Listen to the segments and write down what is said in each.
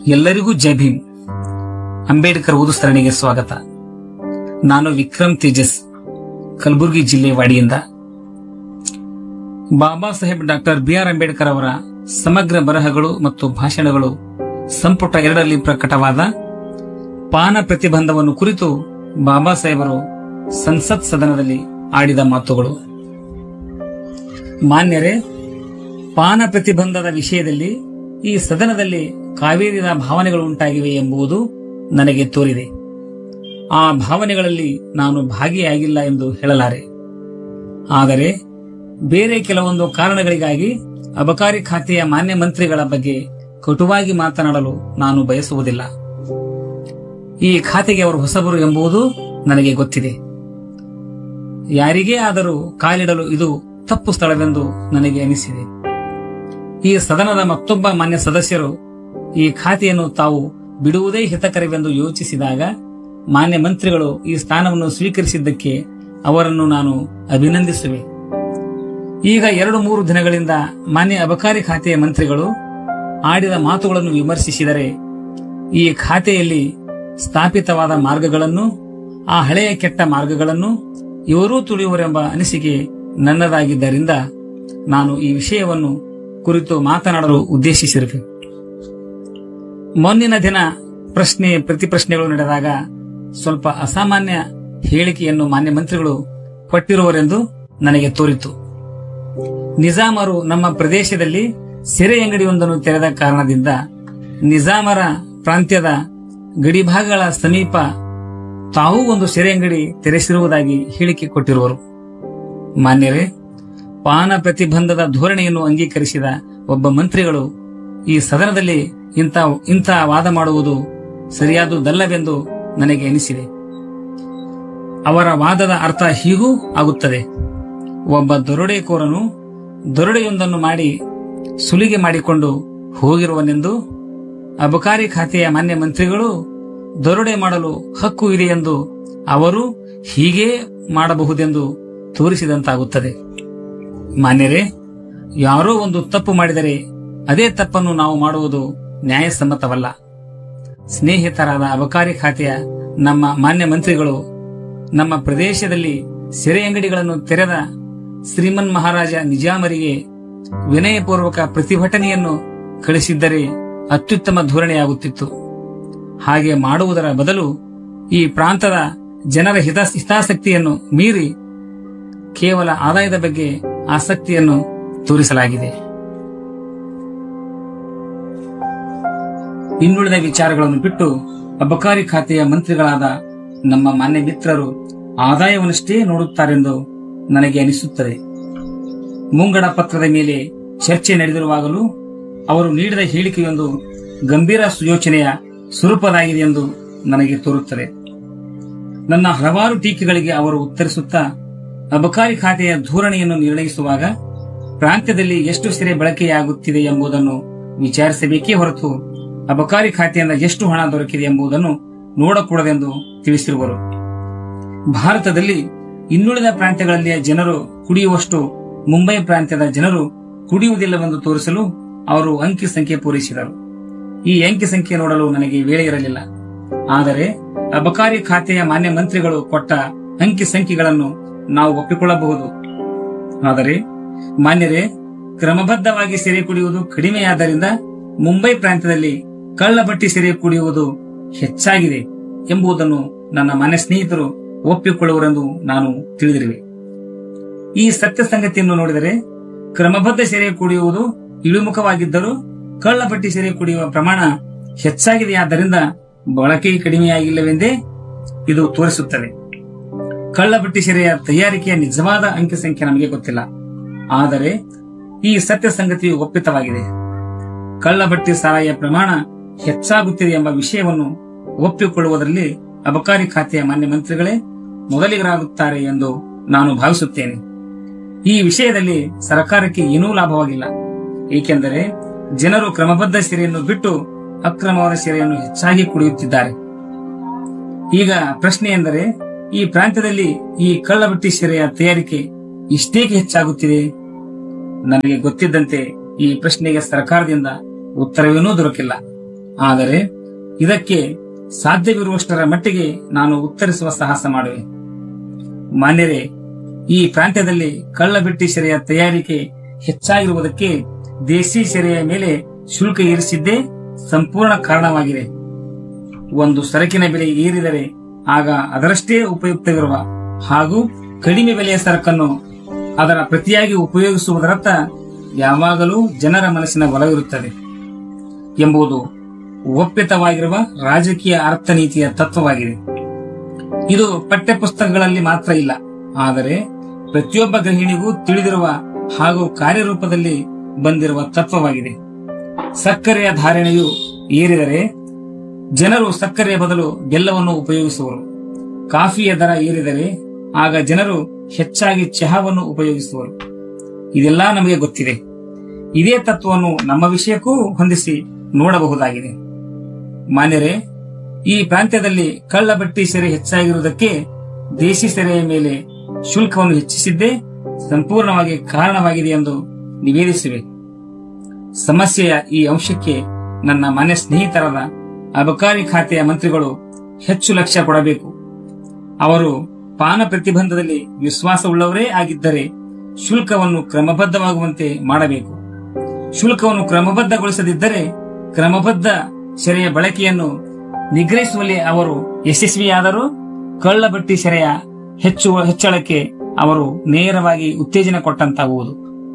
ಎಲ್ಲರಿಗೂ ಜೈ ಭೀಮ್ ಅಂಬೇಡ್ಕರ್ ಓದು ಸರಣಿಗೆ ಸ್ವಾಗತ ನಾನು ವಿಕ್ರಮ್ ತೇಜಸ್ ಕಲಬುರಗಿ ಜಿಲ್ಲೆ ವಾಡಿಯಿಂದ Baba Saheb doctor B R Ambedkar ಅವರ ಸಮಗ್ರ ಬರಹಗಳು ಮತ್ತು ಭಾಷಣಗಳು ಸಂಪುಟ ಎರಡರಲ್ಲಿ ಪ್ರಕಟವಾದ ಪಾನ ಪ್ರತಿಬಂಧವನ್ನು ಕುರಿತು ಬಾಬಾ ಸಾಹೇಬರು ಸಂಸತ್ ಸದನದಲ್ಲಿ ಆಡಿದ ಮಾತುಗಳು ಮಾನ್ಯರೇ ಪಾನ ಪ್ರತಿಬಂಧದ ವಿಷಯದಲ್ಲಿ ಈ ಸದನದಲ್ಲಿ ಕಾವೇರಿದ ಭಾವನೆಗಳು ಉಂಟಾಗಿವೆ ಎಂಬುದು ನನಗೆ ತೋರಿದೆ ಆ ಭಾವನೆಗಳಲ್ಲಿ ನಾನು ಭಾಗಿಯಾಗಿಲ್ಲ ಎಂದು ಹೇಳಲಾರೆ ಆದರೆ ಬೇರೆ ಕೆಲವೊಂದು ಕಾರಣಗಳಿಗಾಗಿ ಅಬಕಾರಿ ಖಾತೆಯ ಮಾನ್ಯ ಮಂತ್ರಿಗಳ ಬಗ್ಗೆ ಕಟುವಾಗಿ ಮಾತನಾಡಲು ನಾನು ಬಯಸುವುದಿಲ್ಲ ಈ ಖಾತೆಗೆ ಅವರು ಹೊಸಬರು ಎಂಬುದು ನನಗೆ ಗೊತ್ತಿದೆ ಯಾರಿಗೇ ಆದರೂ ಕಾಲಿಡಲು ಇದು ತಪ್ಪು ಸ್ಥಳವೆಂದು ನನಗೆ ಅನಿಸಿದೆ ಈ ಸದನದ ಮತ್ತೊಬ್ಬ ಮಾನ್ಯ ಸದಸ್ಯರು ಈ ಖಾತೆಯನ್ನು ತಾವು ಬಿಡುವುದೇ ಹಿತಕರವೆಂದು ಯೋಚಿಸಿದಾಗ ಮಾನ್ಯ ಮಂತ್ರಿಗಳು ಈ ಸ್ಥಾನವನ್ನು ಸ್ವೀಕರಿಸಿದ್ದಕ್ಕೆ ಅವರನ್ನು ನಾನು ಅಭಿನಂದಿಸುವೆ ಈಗ ಎರಡು ಮೂರು ದಿನಗಳಿಂದ ಮಾನ್ಯ ಅಬಕಾರಿ ಖಾತೆಯ ಮಂತ್ರಿಗಳು ಆಡಿದ ಮಾತುಗಳನ್ನು ವಿಮರ್ಶಿಸಿದರೆ ಈ ಖಾತೆಯಲ್ಲಿ ಸ್ಥಾಪಿತವಾದ ಮಾರ್ಗಗಳನ್ನು ಆ ಹಳೆಯ ಕೆಟ್ಟ ಮಾರ್ಗಗಳನ್ನು ಇವರೂ ತುಳಿಯುವರೆಂಬ ಅನಿಸಿಕೆ ನನ್ನದಾಗಿದ್ದರಿಂದ ನಾನು ಈ ವಿಷಯವನ್ನು ಕುರಿತು ಮಾತನಾಡಲು ಉದ್ದೇಶಿಸಿರುವೆ ಮೊನ್ನಿನ ದಿನ ಪ್ರಶ್ನೆ ಪ್ರತಿಪ್ರಶ್ನೆಗಳು ನಡೆದಾಗ ಸ್ವಲ್ಪ ಅಸಾಮಾನ್ಯ ಹೇಳಿಕೆಯನ್ನು ಮಾನ್ಯ ಮಂತ್ರಿಗಳು ಕೊಟ್ಟಿರುವರೆಂದು ನನಗೆ ತೋರಿತು ನಿಜಾಮರು ನಮ್ಮ ಪ್ರದೇಶದಲ್ಲಿ ಸೆರೆ ಅಂಗಡಿಯೊಂದನ್ನು ತೆರೆದ ಕಾರಣದಿಂದ ನಿಜಾಮರ ಪ್ರಾಂತ್ಯದ ಗಡಿಭಾಗಗಳ ಸಮೀಪ ತಾವೂ ಒಂದು ಸೆರೆ ಅಂಗಡಿ ತೆರೆಸಿರುವುದಾಗಿ ಹೇಳಿಕೆ ಕೊಟ್ಟಿರುವರು ಮಾನ್ಯರೇ ಪಾನ ಪ್ರತಿಬಂಧದ ಧೋರಣೆಯನ್ನು ಅಂಗೀಕರಿಸಿದ ಒಬ್ಬ ಮಂತ್ರಿಗಳು ಈ ಸದನದಲ್ಲಿ ಇಂಥ ಇಂಥ ವಾದ ಮಾಡುವುದು ಸರಿಯಾದುದಲ್ಲವೆಂದು ನನಗೆ ಅನಿಸಿದೆ ಅವರ ವಾದದ ಅರ್ಥ ಹೀಗೂ ಆಗುತ್ತದೆ ಒಬ್ಬ ದೊರಡೆಕೋರನು ದೊರಡೆಯೊಂದನ್ನು ಮಾಡಿ ಸುಲಿಗೆ ಮಾಡಿಕೊಂಡು ಹೋಗಿರುವನೆಂದು ಅಬಕಾರಿ ಖಾತೆಯ ಮಾನ್ಯ ಮಂತ್ರಿಗಳು ದೊರಡೆ ಮಾಡಲು ಹಕ್ಕು ಇದೆ ಎಂದು ಅವರು ಹೀಗೇ ಮಾಡಬಹುದೆಂದು ತೋರಿಸಿದಂತಾಗುತ್ತದೆ ಮಾನ್ಯರೇ ಯಾರೋ ಒಂದು ತಪ್ಪು ಮಾಡಿದರೆ ಅದೇ ತಪ್ಪನ್ನು ನಾವು ಮಾಡುವುದು ನ್ಯಾಯಸಮ್ಮತವಲ್ಲ ಸ್ನೇಹಿತರಾದ ಅಬಕಾರಿ ಖಾತೆಯ ನಮ್ಮ ಮಾನ್ಯ ಮಂತ್ರಿಗಳು ನಮ್ಮ ಪ್ರದೇಶದಲ್ಲಿ ಸೆರೆ ಅಂಗಡಿಗಳನ್ನು ತೆರೆದ ಶ್ರೀಮನ್ ಮಹಾರಾಜ ನಿಜಾಮರಿಗೆ ವಿನಯಪೂರ್ವಕ ಪ್ರತಿಭಟನೆಯನ್ನು ಕಳಿಸಿದ್ದರೆ ಅತ್ಯುತ್ತಮ ಧೋರಣೆಯಾಗುತ್ತಿತ್ತು ಹಾಗೆ ಮಾಡುವುದರ ಬದಲು ಈ ಪ್ರಾಂತದ ಜನರ ಹಿತ ಹಿತಾಸಕ್ತಿಯನ್ನು ಮೀರಿ ಕೇವಲ ಆದಾಯದ ಬಗ್ಗೆ ಆಸಕ್ತಿಯನ್ನು ತೋರಿಸಲಾಗಿದೆ ಇನ್ನುಳಿದ ವಿಚಾರಗಳನ್ನು ಬಿಟ್ಟು ಅಬಕಾರಿ ಖಾತೆಯ ಮಂತ್ರಿಗಳಾದ ನಮ್ಮ ಮಾನ್ಯ ಮಿತ್ರರು ಆದಾಯವನ್ನಷ್ಟೇ ನೋಡುತ್ತಾರೆಂದು ನನಗೆ ಅನಿಸುತ್ತದೆ ಮುಂಗಡ ಪತ್ರದ ಮೇಲೆ ಚರ್ಚೆ ನಡೆದಿರುವಾಗಲೂ ಅವರು ನೀಡಿದ ಹೇಳಿಕೆಯೊಂದು ಗಂಭೀರ ಸುಯೋಚನೆಯ ಸ್ವರೂಪದಾಗಿದೆ ಎಂದು ನನಗೆ ತೋರುತ್ತದೆ ನನ್ನ ಹಲವಾರು ಟೀಕೆಗಳಿಗೆ ಅವರು ಉತ್ತರಿಸುತ್ತಾ ಅಬಕಾರಿ ಖಾತೆಯ ಧೋರಣೆಯನ್ನು ನಿರ್ಣಯಿಸುವಾಗ ಪ್ರಾಂತ್ಯದಲ್ಲಿ ಎಷ್ಟು ಸೆರೆ ಬಳಕೆಯಾಗುತ್ತಿದೆ ಎಂಬುದನ್ನು ವಿಚಾರಿಸಬೇಕೇ ಹೊರತು ಅಬಕಾರಿ ಖಾತೆಯಿಂದ ಎಷ್ಟು ಹಣ ದೊರಕಿದೆ ಎಂಬುದನ್ನು ನೋಡಕೂಡದೆಂದು ತಿಳಿಸಿರುವರು ಭಾರತದಲ್ಲಿ ಇನ್ನುಳಿದ ಪ್ರಾಂತ್ಯಗಳಲ್ಲಿಯ ಜನರು ಕುಡಿಯುವಷ್ಟು ಮುಂಬೈ ಪ್ರಾಂತ್ಯದ ಜನರು ಕುಡಿಯುವುದಿಲ್ಲವೆಂದು ತೋರಿಸಲು ಅವರು ಅಂಕಿ ಸಂಖ್ಯೆ ಪೂರೈಸಿದರು ಈ ಅಂಕಿ ಸಂಖ್ಯೆ ನೋಡಲು ನನಗೆ ವೇಳೆ ಇರಲಿಲ್ಲ ಆದರೆ ಅಬಕಾರಿ ಖಾತೆಯ ಮಾನ್ಯ ಮಂತ್ರಿಗಳು ಕೊಟ್ಟ ಅಂಕಿ ಸಂಖ್ಯೆಗಳನ್ನು ನಾವು ಒಪ್ಪಿಕೊಳ್ಳಬಹುದು ಆದರೆ ಮಾನ್ಯರೇ ಕ್ರಮಬದ್ಧವಾಗಿ ಸೆರೆ ಕುಡಿಯುವುದು ಕಡಿಮೆಯಾದ್ದರಿಂದ ಮುಂಬೈ ಪ್ರಾಂತ್ಯದಲ್ಲಿ ಕಳ್ಳಬಟ್ಟಿ ಸೆರೆ ಕುಡಿಯುವುದು ಹೆಚ್ಚಾಗಿದೆ ಎಂಬುದನ್ನು ನನ್ನ ಮನೆ ಸ್ನೇಹಿತರು ಒಪ್ಪಿಕೊಳ್ಳುವರೆಂದು ನಾನು ತಿಳಿದಿರುವೆ ಈ ಸತ್ಯ ಸಂಗತಿಯನ್ನು ನೋಡಿದರೆ ಕ್ರಮಬದ್ಧ ಸೆರೆ ಕುಡಿಯುವುದು ಇಳಿಮುಖವಾಗಿದ್ದರೂ ಕಳ್ಳಬಟ್ಟಿ ಸೆರೆ ಕುಡಿಯುವ ಪ್ರಮಾಣ ಹೆಚ್ಚಾಗಿದೆಯಾದ್ದರಿಂದ ಬಳಕೆ ಕಡಿಮೆಯಾಗಿಲ್ಲವೆಂದೇ ಇದು ತೋರಿಸುತ್ತದೆ ಕಳ್ಳಬಟ್ಟಿ ಸೆರೆಯ ತಯಾರಿಕೆಯ ನಿಜವಾದ ಅಂಕಿ ಸಂಖ್ಯೆ ನಮಗೆ ಗೊತ್ತಿಲ್ಲ ಆದರೆ ಈ ಸತ್ಯ ಸಂಗತಿಯು ಒಪ್ಪಿತವಾಗಿದೆ ಕಳ್ಳಬಟ್ಟಿ ಸಾರಾಯಿಯ ಪ್ರಮಾಣ ಹೆಚ್ಚಾಗುತ್ತಿದೆ ಎಂಬ ವಿಷಯವನ್ನು ಒಪ್ಪಿಕೊಳ್ಳುವುದರಲ್ಲಿ ಅಬಕಾರಿ ಖಾತೆಯ ಮಾನ್ಯ ಮಂತ್ರಿಗಳೇ ಮೊದಲಿಗರಾಗುತ್ತಾರೆ ಎಂದು ನಾನು ಭಾವಿಸುತ್ತೇನೆ ಈ ವಿಷಯದಲ್ಲಿ ಸರ್ಕಾರಕ್ಕೆ ಏನೂ ಲಾಭವಾಗಿಲ್ಲ ಏಕೆಂದರೆ ಜನರು ಕ್ರಮಬದ್ಧ ಸೆರೆಯನ್ನು ಬಿಟ್ಟು ಅಕ್ರಮವಾದ ಸೆರೆಯನ್ನು ಹೆಚ್ಚಾಗಿ ಕುಡಿಯುತ್ತಿದ್ದಾರೆ ಈಗ ಪ್ರಶ್ನೆ ಎಂದರೆ ಈ ಪ್ರಾಂತ್ಯದಲ್ಲಿ ಈ ಕಳ್ಳಬಟ್ಟಿ ಸೆರೆಯ ತಯಾರಿಕೆ ಇಷ್ಟೇಕೆ ಹೆಚ್ಚಾಗುತ್ತಿದೆ ನನಗೆ ಗೊತ್ತಿದ್ದಂತೆ ಈ ಪ್ರಶ್ನೆಗೆ ಸರ್ಕಾರದಿಂದ ಉತ್ತರವೇನೂ ದೊರಕಿಲ್ಲ ಆದರೆ ಇದಕ್ಕೆ ಸಾಧ್ಯವಿರುವಷ್ಟರ ಮಟ್ಟಿಗೆ ನಾನು ಉತ್ತರಿಸುವ ಸಾಹಸ ಮಾಡುವೆ ಮಾನ್ಯರೇ ಈ ಪ್ರಾಂತ್ಯದಲ್ಲಿ ಕಳ್ಳಬಿಟ್ಟಿ ಸೆರೆಯ ತಯಾರಿಕೆ ಹೆಚ್ಚಾಗಿರುವುದಕ್ಕೆ ದೇಸಿ ಸೆರೆಯ ಮೇಲೆ ಶುಲ್ಕ ಏರಿಸಿದ್ದೇ ಸಂಪೂರ್ಣ ಕಾರಣವಾಗಿದೆ ಒಂದು ಸರಕಿನ ಬೆಲೆ ಏರಿದರೆ ಆಗ ಅದರಷ್ಟೇ ಉಪಯುಕ್ತವಿರುವ ಹಾಗೂ ಕಡಿಮೆ ಬೆಲೆಯ ಸರಕನ್ನು ಅದರ ಪ್ರತಿಯಾಗಿ ಉಪಯೋಗಿಸುವುದರತ್ತ ಯಾವಾಗಲೂ ಜನರ ಮನಸ್ಸಿನ ಒಲವಿರುತ್ತದೆ ಎಂಬುದು ಒಪ್ಪಿತವಾಗಿರುವ ರಾಜಕೀಯ ಅರ್ಥನೀತಿಯ ತತ್ವವಾಗಿದೆ ಇದು ಪಠ್ಯಪುಸ್ತಕಗಳಲ್ಲಿ ಮಾತ್ರ ಇಲ್ಲ ಆದರೆ ಪ್ರತಿಯೊಬ್ಬ ಗೃಹಿಣಿಗೂ ತಿಳಿದಿರುವ ಹಾಗೂ ಕಾರ್ಯರೂಪದಲ್ಲಿ ಬಂದಿರುವ ತತ್ವವಾಗಿದೆ ಸಕ್ಕರೆಯ ಧಾರಣೆಯು ಏರಿದರೆ ಜನರು ಸಕ್ಕರೆಯ ಬದಲು ಬೆಲ್ಲವನ್ನು ಉಪಯೋಗಿಸುವರು ಕಾಫಿಯ ದರ ಏರಿದರೆ ಆಗ ಜನರು ಹೆಚ್ಚಾಗಿ ಚಹಾವನ್ನು ಉಪಯೋಗಿಸುವರು ಇದೆಲ್ಲ ನಮಗೆ ಗೊತ್ತಿದೆ ಇದೇ ತತ್ವವನ್ನು ನಮ್ಮ ವಿಷಯಕ್ಕೂ ಹೊಂದಿಸಿ ನೋಡಬಹುದಾಗಿದೆ ಮಾನ್ಯರೇ ಈ ಪ್ರಾಂತ್ಯದಲ್ಲಿ ಕಳ್ಳಬಟ್ಟಿ ಸೆರೆ ಹೆಚ್ಚಾಗಿರುವುದಕ್ಕೆ ದೇಶಿ ಸೆರೆಯ ಮೇಲೆ ಶುಲ್ಕವನ್ನು ಹೆಚ್ಚಿಸಿದ್ದೇ ಸಂಪೂರ್ಣವಾಗಿ ಕಾರಣವಾಗಿದೆ ಎಂದು ನಿವೇದಿಸಿವೆ ಸಮಸ್ಯೆಯ ಈ ಅಂಶಕ್ಕೆ ನನ್ನ ಮನೆ ಸ್ನೇಹಿತರಾದ ಅಬಕಾರಿ ಖಾತೆಯ ಮಂತ್ರಿಗಳು ಹೆಚ್ಚು ಲಕ್ಷ್ಯ ಕೊಡಬೇಕು ಅವರು ಪಾನ ಪ್ರತಿಬಂಧದಲ್ಲಿ ವಿಶ್ವಾಸವುಳ್ಳವರೇ ಆಗಿದ್ದರೆ ಶುಲ್ಕವನ್ನು ಕ್ರಮಬದ್ಧವಾಗುವಂತೆ ಮಾಡಬೇಕು ಶುಲ್ಕವನ್ನು ಕ್ರಮಬದ್ಧಗೊಳಿಸದಿದ್ದರೆ ಕ್ರಮಬದ್ಧ ಸೆರೆಯ ಬಳಕೆಯನ್ನು ನಿಗ್ರಹಿಸುವಲ್ಲಿ ಅವರು ಯಶಸ್ವಿಯಾದರೂ ಕಳ್ಳಬಟ್ಟಿ ಸೆರೆಯ ಹೆಚ್ಚು ಹೆಚ್ಚಳಕ್ಕೆ ಅವರು ನೇರವಾಗಿ ಉತ್ತೇಜನ ಕೊಟ್ಟಂತಾಗುವುದು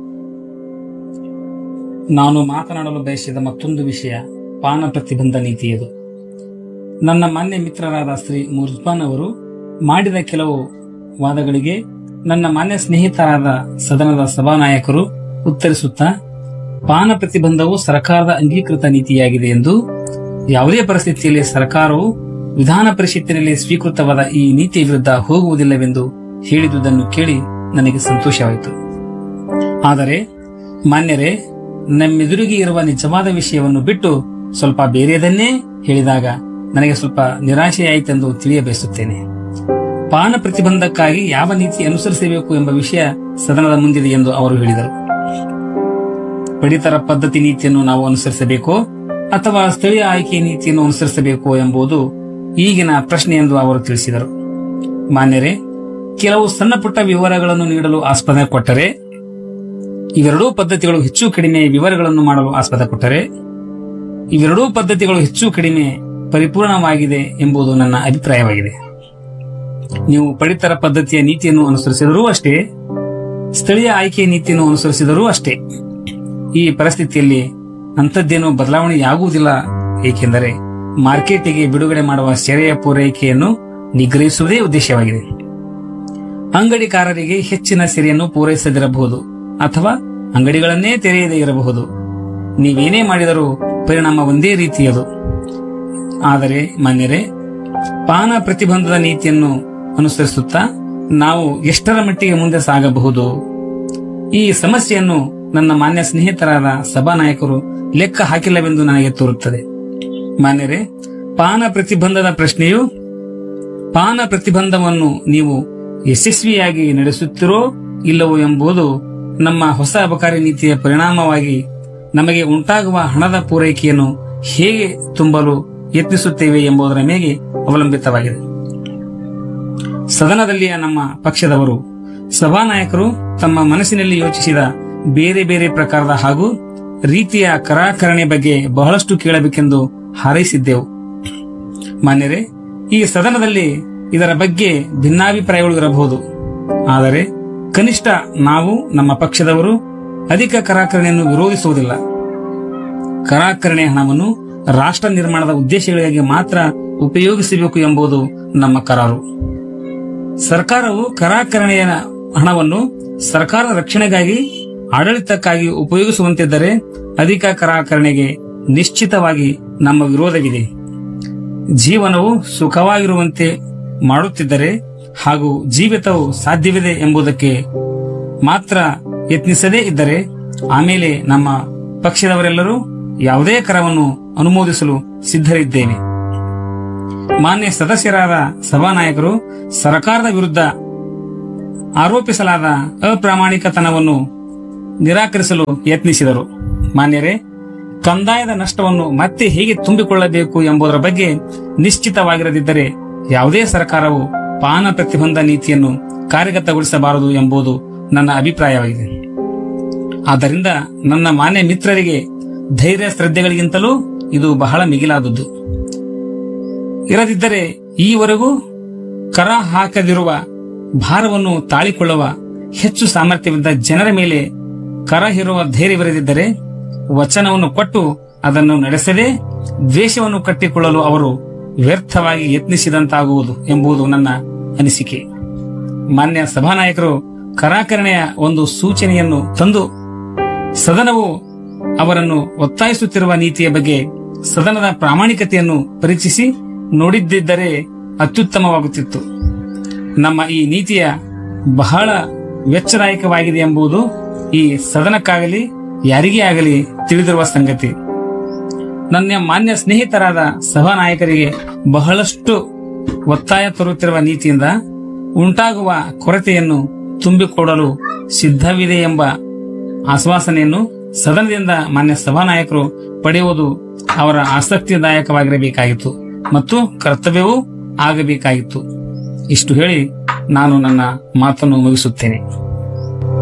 ನಾನು ಮಾತನಾಡಲು ಬಯಸಿದ ಮತ್ತೊಂದು ವಿಷಯ ಪಾನ ಪ್ರತಿಬಂಧ ನೀತಿಯದು ನನ್ನ ಮಾನ್ಯ ಮಿತ್ರರಾದ ಶ್ರೀ ಮುರ್ಜ್ಮಾನ್ ಅವರು ಮಾಡಿದ ಕೆಲವು ವಾದಗಳಿಗೆ ನನ್ನ ಮಾನ್ಯ ಸ್ನೇಹಿತರಾದ ಸದನದ ಸಭಾನಾಯಕರು ಉತ್ತರಿಸುತ್ತಾ ಪಾನ ಪ್ರತಿಬಂಧವು ಸರ್ಕಾರದ ಅಂಗೀಕೃತ ನೀತಿಯಾಗಿದೆ ಎಂದು ಯಾವುದೇ ಪರಿಸ್ಥಿತಿಯಲ್ಲಿ ಸರ್ಕಾರವು ವಿಧಾನ ಪರಿಷತ್ತಿನಲ್ಲಿ ಸ್ವೀಕೃತವಾದ ಈ ನೀತಿಯ ವಿರುದ್ಧ ಹೋಗುವುದಿಲ್ಲವೆಂದು ಹೇಳಿದುದನ್ನು ಕೇಳಿ ನನಗೆ ಸಂತೋಷವಾಯಿತು ಆದರೆ ಮಾನ್ಯರೇ ನಮ್ಮೆದುರಿಗೆ ಇರುವ ನಿಜವಾದ ವಿಷಯವನ್ನು ಬಿಟ್ಟು ಸ್ವಲ್ಪ ಬೇರೆಯದನ್ನೇ ಹೇಳಿದಾಗ ನನಗೆ ಸ್ವಲ್ಪ ನಿರಾಶೆಯಾಯಿತೆಂದು ತಿಳಿಯಬಯಸುತ್ತೇನೆ ಪಾನ ಪ್ರತಿಬಂಧಕ್ಕಾಗಿ ಯಾವ ನೀತಿ ಅನುಸರಿಸಬೇಕು ಎಂಬ ವಿಷಯ ಸದನದ ಮುಂದಿದೆ ಎಂದು ಅವರು ಹೇಳಿದರು ಪಡಿತರ ಪದ್ಧತಿ ನೀತಿಯನ್ನು ನಾವು ಅನುಸರಿಸಬೇಕೋ ಅಥವಾ ಸ್ಥಳೀಯ ಆಯ್ಕೆ ನೀತಿಯನ್ನು ಅನುಸರಿಸಬೇಕೋ ಎಂಬುದು ಈಗಿನ ಪ್ರಶ್ನೆ ಎಂದು ಅವರು ತಿಳಿಸಿದರು ಮಾನ್ಯರೇ ಕೆಲವು ಸಣ್ಣ ಪುಟ್ಟ ವಿವರಗಳನ್ನು ನೀಡಲು ಆಸ್ಪದ ಕೊಟ್ಟರೆ ಇವೆರಡೂ ಪದ್ಧತಿಗಳು ಹೆಚ್ಚು ಕಡಿಮೆ ವಿವರಗಳನ್ನು ಮಾಡಲು ಆಸ್ಪದ ಕೊಟ್ಟರೆ ಇವೆರಡೂ ಪದ್ಧತಿಗಳು ಹೆಚ್ಚು ಕಡಿಮೆ ಪರಿಪೂರ್ಣವಾಗಿದೆ ಎಂಬುದು ನನ್ನ ಅಭಿಪ್ರಾಯವಾಗಿದೆ ನೀವು ಪಡಿತರ ಪದ್ಧತಿಯ ನೀತಿಯನ್ನು ಅನುಸರಿಸಿದರೂ ಅಷ್ಟೇ ಸ್ಥಳೀಯ ಆಯ್ಕೆ ನೀತಿಯನ್ನು ಅನುಸರಿಸಿದರೂ ಅಷ್ಟೇ ಈ ಪರಿಸ್ಥಿತಿಯಲ್ಲಿ ಅಂಥದ್ದೇನೂ ಬದಲಾವಣೆಯಾಗುವುದಿಲ್ಲ ಏಕೆಂದರೆ ಮಾರ್ಕೆಟಿಗೆ ಬಿಡುಗಡೆ ಮಾಡುವ ಸೆರೆಯ ಪೂರೈಕೆಯನ್ನು ನಿಗ್ರಹಿಸುವುದೇ ಉದ್ದೇಶವಾಗಿದೆ ಅಂಗಡಿಕಾರರಿಗೆ ಹೆಚ್ಚಿನ ಸೆರೆಯನ್ನು ಪೂರೈಸದಿರಬಹುದು ಅಥವಾ ಅಂಗಡಿಗಳನ್ನೇ ತೆರೆಯದೇ ಇರಬಹುದು ನೀವೇನೇ ಮಾಡಿದರೂ ಪರಿಣಾಮ ಒಂದೇ ರೀತಿಯದು ಆದರೆ ಮಾನ್ಯರೇ ಪಾನ ಪ್ರತಿಬಂಧದ ನೀತಿಯನ್ನು ಅನುಸರಿಸುತ್ತಾ ನಾವು ಎಷ್ಟರ ಮಟ್ಟಿಗೆ ಮುಂದೆ ಸಾಗಬಹುದು ಈ ಸಮಸ್ಯೆಯನ್ನು ನನ್ನ ಮಾನ್ಯ ಸ್ನೇಹಿತರಾದ ಸಭಾನಾಯಕರು ಲೆಕ್ಕ ಹಾಕಿಲ್ಲವೆಂದು ನನಗೆ ತೋರುತ್ತದೆ ಮಾನ್ಯರೇ ಪಾನ ಪ್ರತಿಬಂಧದ ಪ್ರಶ್ನೆಯು ಪಾನ ಪ್ರತಿಬಂಧವನ್ನು ನೀವು ಯಶಸ್ವಿಯಾಗಿ ನಡೆಸುತ್ತಿರೋ ಇಲ್ಲವೋ ಎಂಬುದು ನಮ್ಮ ಹೊಸ ಅಬಕಾರಿ ನೀತಿಯ ಪರಿಣಾಮವಾಗಿ ನಮಗೆ ಉಂಟಾಗುವ ಹಣದ ಪೂರೈಕೆಯನ್ನು ಹೇಗೆ ತುಂಬಲು ಯತ್ನಿಸುತ್ತೇವೆ ಎಂಬುದರ ಮೇಲೆ ಅವಲಂಬಿತವಾಗಿದೆ ಸದನದಲ್ಲಿಯ ನಮ್ಮ ಪಕ್ಷದವರು ಸಭಾನಾಯಕರು ತಮ್ಮ ಮನಸ್ಸಿನಲ್ಲಿ ಯೋಚಿಸಿದ ಬೇರೆ ಬೇರೆ ಪ್ರಕಾರದ ಹಾಗೂ ರೀತಿಯ ಕರಾಕರಣೆ ಬಗ್ಗೆ ಬಹಳಷ್ಟು ಕೇಳಬೇಕೆಂದು ಹಾರೈಸಿದ್ದೆವು ಮಾನ್ಯರೇ ಈ ಸದನದಲ್ಲಿ ಇದರ ಬಗ್ಗೆ ಭಿನ್ನಾಭಿಪ್ರಾಯಗಳು ಇರಬಹುದು ಆದರೆ ಕನಿಷ್ಠ ನಾವು ನಮ್ಮ ಪಕ್ಷದವರು ಅಧಿಕ ಕರಾಕರಣೆಯನ್ನು ವಿರೋಧಿಸುವುದಿಲ್ಲ ಕರಾಕರಣೆ ಹಣವನ್ನು ರಾಷ್ಟ್ರ ನಿರ್ಮಾಣದ ಉದ್ದೇಶಗಳಿಗಾಗಿ ಮಾತ್ರ ಉಪಯೋಗಿಸಬೇಕು ಎಂಬುದು ನಮ್ಮ ಕರಾರು ಸರ್ಕಾರವು ಕರಾಕರಣೆಯ ಹಣವನ್ನು ಸರ್ಕಾರದ ರಕ್ಷಣೆಗಾಗಿ ಆಡಳಿತಕ್ಕಾಗಿ ಉಪಯೋಗಿಸುವಂತಿದ್ದರೆ ಅಧಿಕ ಕರಾಕರಣೆಗೆ ನಿಶ್ಚಿತವಾಗಿ ನಮ್ಮ ವಿರೋಧವಿದೆ ಜೀವನವು ಸುಖವಾಗಿರುವಂತೆ ಮಾಡುತ್ತಿದ್ದರೆ ಹಾಗೂ ಜೀವಿತವು ಸಾಧ್ಯವಿದೆ ಎಂಬುದಕ್ಕೆ ಮಾತ್ರ ಯತ್ನಿಸದೇ ಇದ್ದರೆ ಆಮೇಲೆ ನಮ್ಮ ಪಕ್ಷದವರೆಲ್ಲರೂ ಯಾವುದೇ ಕರವನ್ನು ಅನುಮೋದಿಸಲು ಸಿದ್ಧರಿದ್ದೇವೆ ಮಾನ್ಯ ಸದಸ್ಯರಾದ ಸಭಾನಾಯಕರು ಸರ್ಕಾರದ ವಿರುದ್ಧ ಆರೋಪಿಸಲಾದ ಅಪ್ರಾಮಾಣಿಕತನವನ್ನು ನಿರಾಕರಿಸಲು ಯತ್ನಿಸಿದರು ಮಾನ್ಯರೇ ಕಂದಾಯದ ನಷ್ಟವನ್ನು ಮತ್ತೆ ಹೇಗೆ ತುಂಬಿಕೊಳ್ಳಬೇಕು ಎಂಬುದರ ಬಗ್ಗೆ ನಿಶ್ಚಿತವಾಗಿರದಿದ್ದರೆ ಯಾವುದೇ ಸರ್ಕಾರವು ಪಾನ ಪ್ರತಿಬಂಧ ನೀತಿಯನ್ನು ಕಾರ್ಯಗತಗೊಳಿಸಬಾರದು ಎಂಬುದು ನನ್ನ ಅಭಿಪ್ರಾಯವಾಗಿದೆ ಆದ್ದರಿಂದ ನನ್ನ ಮಾನ್ಯ ಮಿತ್ರರಿಗೆ ಧೈರ್ಯ ಶ್ರದ್ಧೆಗಳಿಗಿಂತಲೂ ಇದು ಬಹಳ ಮಿಗಿಲಾದದ್ದು ಇರದಿದ್ದರೆ ಈವರೆಗೂ ಕರ ಹಾಕದಿರುವ ಭಾರವನ್ನು ತಾಳಿಕೊಳ್ಳುವ ಹೆಚ್ಚು ಸಾಮರ್ಥ್ಯವಿದ್ದ ಜನರ ಮೇಲೆ ಕರ ಹೇರುವ ಧೈರ್ಯವಿರದಿದ್ದರೆ ವಚನವನ್ನು ಕೊಟ್ಟು ಅದನ್ನು ನಡೆಸದೆ ದ್ವೇಷವನ್ನು ಕಟ್ಟಿಕೊಳ್ಳಲು ಅವರು ವ್ಯರ್ಥವಾಗಿ ಯತ್ನಿಸಿದಂತಾಗುವುದು ಎಂಬುದು ನನ್ನ ಅನಿಸಿಕೆ ಮಾನ್ಯ ಸಭಾನಾಯಕರು ಕರಾಕರಣೆಯ ಒಂದು ಸೂಚನೆಯನ್ನು ತಂದು ಸದನವು ಅವರನ್ನು ಒತ್ತಾಯಿಸುತ್ತಿರುವ ನೀತಿಯ ಬಗ್ಗೆ ಸದನದ ಪ್ರಾಮಾಣಿಕತೆಯನ್ನು ಪರೀಕ್ಷಿಸಿ ನೋಡಿದ್ದಿದ್ದರೆ ಅತ್ಯುತ್ತಮವಾಗುತ್ತಿತ್ತು ನಮ್ಮ ಈ ನೀತಿಯ ಬಹಳ ವೆಚ್ಚದಾಯಕವಾಗಿದೆ ಎಂಬುದು ಈ ಸದನಕ್ಕಾಗಲಿ ಯಾರಿಗೇ ಆಗಲಿ ತಿಳಿದಿರುವ ಸಂಗತಿ ನನ್ನ ಮಾನ್ಯ ಸ್ನೇಹಿತರಾದ ಸಭಾನಾಯಕರಿಗೆ ಬಹಳಷ್ಟು ಒತ್ತಾಯ ತರುತ್ತಿರುವ ನೀತಿಯಿಂದ ಉಂಟಾಗುವ ಕೊರತೆಯನ್ನು ತುಂಬಿಕೊಡಲು ಸಿದ್ಧವಿದೆ ಎಂಬ ಆಶ್ವಾಸನೆಯನ್ನು ಸದನದಿಂದ ಮಾನ್ಯ ಸಭಾನಾಯಕರು ಪಡೆಯುವುದು ಅವರ ಆಸಕ್ತಿದಾಯಕವಾಗಿರಬೇಕಾಗಿತ್ತು ಮತ್ತು ಕರ್ತವ್ಯವೂ ಆಗಬೇಕಾಗಿತ್ತು ಇಷ್ಟು ಹೇಳಿ ನಾನು ನನ್ನ ಮಾತನ್ನು ಮುಗಿಸುತ್ತೇನೆ